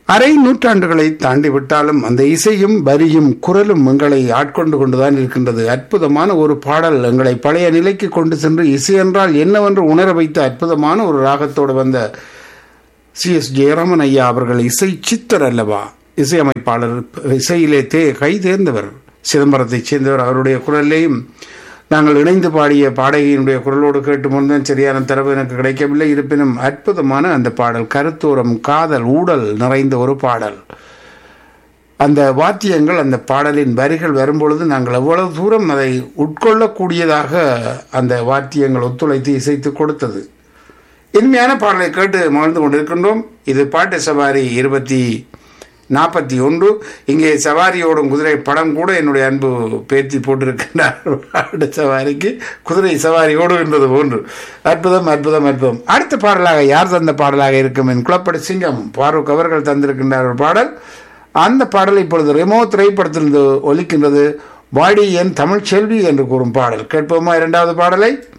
அரை நூற்றாண்டுகளை தாண்டிவிட்டாலும் அந்த இசையும் வரியும் குரலும் எங்களை ஆட்கொண்டு கொண்டுதான் இருக்கின்றது அற்புதமான ஒரு பாடல் எங்களை பழைய நிலைக்கு கொண்டு சென்று இசை என்றால் என்னவென்று உணர வைத்த அற்புதமான ஒரு ராகத்தோடு வந்த சி எஸ் ஜெயராமன் ஐயா அவர்கள் இசை சித்தர் அல்லவா இசையமைப்பாளர் இசையிலே தே கை தேர்ந்தவர் சிதம்பரத்தைச் சேர்ந்தவர் அவருடைய குரலையும் நாங்கள் இணைந்து பாடிய பாடகியினுடைய குரலோடு கேட்டு முன்தான் சரியான தரவு எனக்கு கிடைக்கவில்லை இருப்பினும் அற்புதமான அந்த பாடல் கருத்தூரம் காதல் ஊடல் நிறைந்த ஒரு பாடல் அந்த வாத்தியங்கள் அந்த பாடலின் வரிகள் வரும்பொழுது நாங்கள் எவ்வளவு தூரம் அதை உட்கொள்ளக்கூடியதாக அந்த வாத்தியங்கள் ஒத்துழைத்து இசைத்து கொடுத்தது இனிமையான பாடலை கேட்டு மகிழ்ந்து கொண்டிருக்கின்றோம் இது பாட்டு சவாரி இருபத்தி நாற்பத்தி ஒன்று இங்கே சவாரியோடும் குதிரை படம் கூட என்னுடைய அன்பு பேத்தி போட்டிருக்கின்றார் பாட்டு சவாரிக்கு குதிரை சவாரி ஓடுகின்றது போன்று அற்புதம் அற்புதம் அற்புதம் அடுத்த பாடலாக யார் தந்த பாடலாக இருக்கும் என் குளப்படி சிங்கம் பாரூக் அவர்கள் தந்திருக்கின்றார் ஒரு பாடல் அந்த பாடல் இப்பொழுது ரெமோ திரைப்படத்திலிருந்து ஒலிக்கின்றது வாடி என் தமிழ் செல்வி என்று கூறும் பாடல் கேட்போமா இரண்டாவது பாடலை